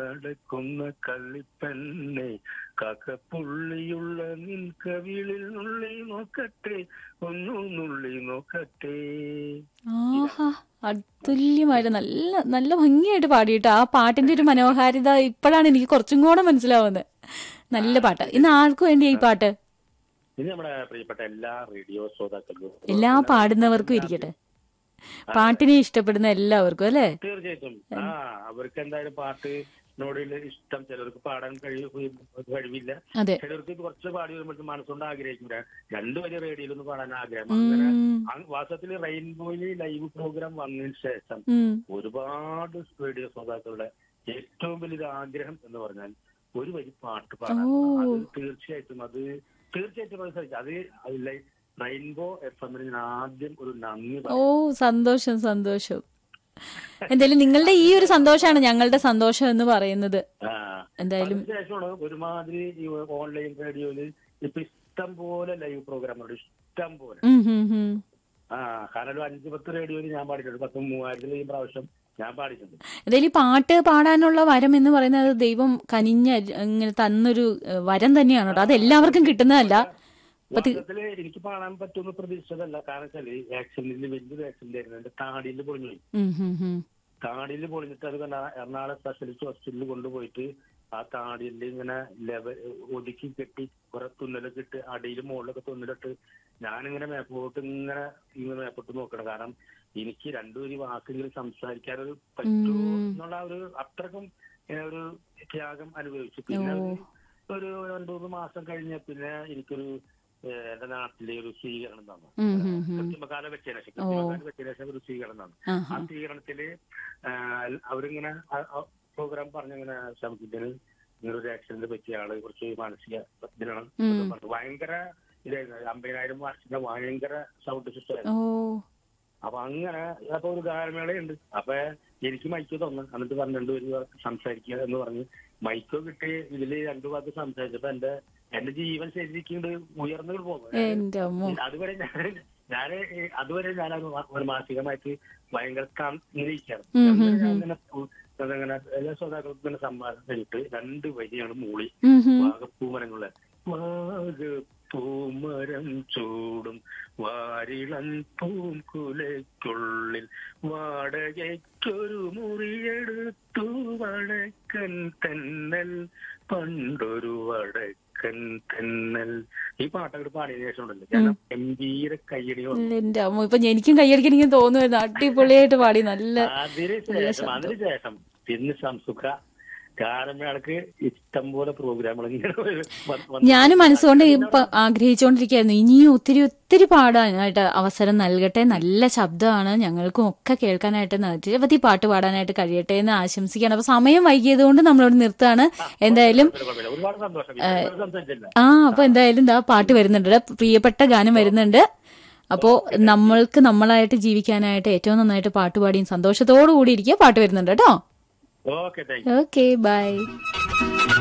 നടക്കുന്ന കള്ളിപ്പെണ്ണെ കാക്കപ്പുള്ളിയുള്ള നിൻ കവിളിൽ നുള്ളി നോക്കട്ടെ ഒന്നു നുള്ളി നോക്കട്ടെ ആഹാ അതുല്യമായിട്ട് നല്ല നല്ല ഭംഗിയായിട്ട് പാടിയിട്ട് ആ പാട്ടിന്റെ ഒരു മനോഹാരിത ഇപ്പോഴാണ് എനിക്ക് കുറച്ചും കൂടെ മനസ്സിലാവുന്നത് നല്ല പാട്ട് ഇന്ന് ആർക്കു വേണ്ടിയാ ഈ പാട്ട് ഇത് നമ്മുടെ പ്രിയപ്പെട്ട എല്ലാ റേഡിയോ ശ്രോതാക്കൾക്കും എല്ലാ പാടുന്നവർക്കും ഇരിക്കട്ടെ പാട്ടിനെ ഇഷ്ടപ്പെടുന്ന എല്ലാവർക്കും അല്ലേ തീർച്ചയായിട്ടും ആ അവർക്ക് എന്തായാലും പാട്ടിനോട് ഇഷ്ടം ചിലർക്ക് പാടാൻ കഴിവ് കഴിവില്ല അതെ ചിലർക്ക് കുറച്ച് പാടി വരുമ്പോഴത്തെ മനസ്സുകൊണ്ട് ആഗ്രഹിക്കും രണ്ടുപേരും റേഡിയോയിലൊന്ന് പാടാൻ ആഗ്രഹം അങ്ങനെ ഉം, അങ് വാസ്തവത്തിൽ റെയിൻബോയില് ലൈവ് പ്രോഗ്രാം വന്നതിന് ശേഷം ഉം. ഒരുപാട് റേഡിയോ ശ്രോതാക്കളുടെ ഏറ്റവും വലിയൊരു ആഗ്രഹം എന്ന് പറഞ്ഞാൽ ഒരു വരി പാട്ട് പാടാൻ ഓ. അത് തീർച്ചയായിട്ടും അത് തീർച്ചയായിട്ടും അത് സാധിക്കും അത് അതിലെ റെയിൻബോ എഫ് എമ്മിന് ഞാൻ ആദ്യം ഒരു നന്ദി ഓ സന്തോഷം സന്തോഷം എന്തായാലും നിങ്ങളുടെ ഈ ഒരു സന്തോഷമാണ് ഞങ്ങളുടെ സന്തോഷം എന്ന് പറയുന്നത് ആ. എന്തായാലും അതിനുശേഷമാണ് ഒരുമാതിരി ഈ ഓൺലൈൻ റേഡിയോയില് ഇപ്പൊ ഇഷ്ടം പോലെ ലൈവ് പ്രോഗ്രാമുണ്ട് ഇഷ്ടം പോലെ ഉം, ഉം, ഉം. ആ കാരണം ഒരു അഞ്ച് പത്ത് റേഡിയോയിൽ ഞാൻ പാടിയിട്ടുണ്ട് പത്ത് മൂവായിരത്തിൽ ഈ പ്രാവശ്യം ഞാൻ പാടിയിട്ടുണ്ട് എന്തായാലും ഈ പാട്ട് പാടാനുള്ള വരം എന്ന് പറയുന്നത് ദൈവം കനിഞ്ഞ ഇങ്ങനെ തന്നൊരു ഏഹ്, വരം തന്നെയാണ് കേട്ടോ അത് എല്ലാവർക്കും കിട്ടുന്നതല്ല വാസ്തവത്തില് എനിക്ക് പാടാൻ പറ്റുമെന്ന് പ്രതീക്ഷിച്ചതല്ല കാരണം വെച്ചാല് ആക്സിഡന്റിൽ വലിയൊരു ആക്സിഡന്റ് ആയിരുന്നു എന്റെ താടിയിൽ പൊളിഞ്ഞു പോയി ഉം, ഉം, ഉം. താടിയിൽ പൊളിഞ്ഞിട്ട് അത് കണ്ട എറണാകുളം സ്പെഷ്യലിസ്റ്റ് ഹോസ്പിറ്റലിൽ കൊണ്ടുപോയിട്ട് ആ താടിയിൽ ഇങ്ങനെ ലെവൽ ഒതുക്കി കെട്ടി കുറെ തുന്നലൊക്കെ ഇട്ട് അടിയിൽ മുകളിലൊക്കെ തുന്നലിട്ട് ഞാനിങ്ങനെ മേപ്പോട്ട് ഇങ്ങനെ ഇങ്ങനെ മേപ്പോട്ട് നോക്കണം കാരണം എനിക്ക് രണ്ടുപേരും വാക്കെങ്കിലും സംസാരിക്കാനൊരു പറ്റുമോ ഉം. എന്നുള്ള ആ ഒരു അത്രക്കും ഇങ്ങനെ ഒരു ത്യാഗം അനുഭവിച്ചു പിന്നെ ഓ. ഒരു രണ്ടു മൂന്ന് മാസം കഴിഞ്ഞ പിന്നെ എനിക്കൊരു ഏഹ്, എന്റെ നാട്ടിലെ ഒരു സ്വീകരണം തന്നു ഉം, ഉം, ഉം. കൃത്രിമകാല വെച്ചതിന് ശേഷം കൃത്രിമകാല വെച്ചതിന് ശേഷം ഒരു സ്വീകരണം തന്നു ആ ആഹാ. സ്വീകരണത്തില് ആ, അവരിങ്ങനെ പ്രോഗ്രാം പറഞ്ഞിങ്ങനെ ശമിക്കുന്നതിന് ഇങ്ങനെ ഒരു ആക്സിഡന്റ് പറ്റിയ ആള് കുറച്ച് മാനസിക ഇതിലാണ് ഉം. പറഞ്ഞു. ഭയങ്കര ഇതായിരുന്നു അമ്പതിനായിരം വാർഷിക ഭയങ്കര സൗണ്ട് സിസ്റ്റം ഓ അപ്പൊ അങ്ങനെ അപ്പൊ ഒരു ഗാനമേളയുണ്ട് അപ്പൊ എനിക്ക് മൈക്ക് തന്നു എന്നിട്ട് പറഞ്ഞു രണ്ടുപേരും സംസാരിക്കുക എന്ന് പറഞ്ഞ് മൈക്ക് കിട്ടി ഇതില് രണ്ടു വാക്ക് സംസാരിച്ചപ്പോ എന്റെ എന്റെ ജീവൻ ശരിക്കുണ്ട് ഉയർന്നു പോകും എന്റെ അമ്മ അതുവരെ ഞാൻ ഞാൻ അതുവരെ ഞാൻ അത് ഒരു മാനസികമായിട്ട് ഭയങ്കര കാണിരിക്കുകയാണ് ഉം, ഉം, ഉം. അങ്ങനെ അതങ്ങനെ എല്ലാ ശ്രോതാക്കൾക്കും ഇങ്ങനെ സമ്മാനം കഴിഞ്ഞിട്ട് രണ്ട് വരിയാണ് മൂളി ഉം, ഉം. വാഗപ്പൂമരങ്ങളെ വാഗപ്പൂമരം ചൂടും വാരിളൻ പൂങ്കുലയ്ക്കുള്ളിൽ വാടകയ്ക്കൊരു മുറിയെടുത്തു വടക്കൻ തെന്നൽ പണ്ടൊരു വടക്കൻ തെന്നൽ ഈ പാട്ടൊക്കെ പാടിയതിനു ശേഷം ഉണ്ടല്ലോ ഞാൻ ഗംഭീര കയ്യടി വന്നു എന്റെ അമ്മ ഇപ്പൊ എനിക്കും കൈയടിക്കാൻ എനിക്ക് തോന്നുമായിരുന്നു അടിപൊളിയായിട്ട് പാടി നല്ല അതിന് ശേഷം അതിന് ശേഷം പിന്നെ സംസുഖ ഗാനമേളക്ക് ഇഷ്ടം പോലെ പ്രോഗ്രാമുകൾ ഇങ്ങനെ വന്ന് വന്ന് ഞാനും മനസ്സുകൊണ്ട് ഇപ്പൊ ആഗ്രഹിച്ചുകൊണ്ടിരിക്കുകയായിരുന്നു ഇനിയും ഒത്തിരി ഒത്തിരി പാടാനായിട്ട് അവസരം നൽകട്ടെ നല്ല ശബ്ദമാണ് ഞങ്ങൾക്കും ഒക്കെ കേൾക്കാനായിട്ട് നിരവധി പാട്ട് പാടാനായിട്ട് കഴിയട്ടെ എന്ന് ആശംസിക്കുകയാണ് അപ്പൊ സമയം വൈകിയത് കൊണ്ട് നമ്മളോട് നിർത്താണ് എന്തായാലും കുഴപ്പമില്ല. ഒരുപാട് സന്തോഷം ഇതുവരെ സംസാരിച്ചില്ല ആ അപ്പൊ എന്തായാലും ഇതാ പാട്ട് വരുന്നുണ്ട് ഇതാ പ്രിയപ്പെട്ട ഗാനം വരുന്നുണ്ട് അപ്പോ നമ്മൾക്ക് നമ്മളായിട്ട് ജീവിക്കാനായിട്ട് ഏറ്റവും നന്നായിട്ട് പാട്ട് പാടിയും സന്തോഷത്തോടു കൂടി ഇരിക്കുക പാട്ട് വരുന്നുണ്ട് കേട്ടോ okay thank you okay by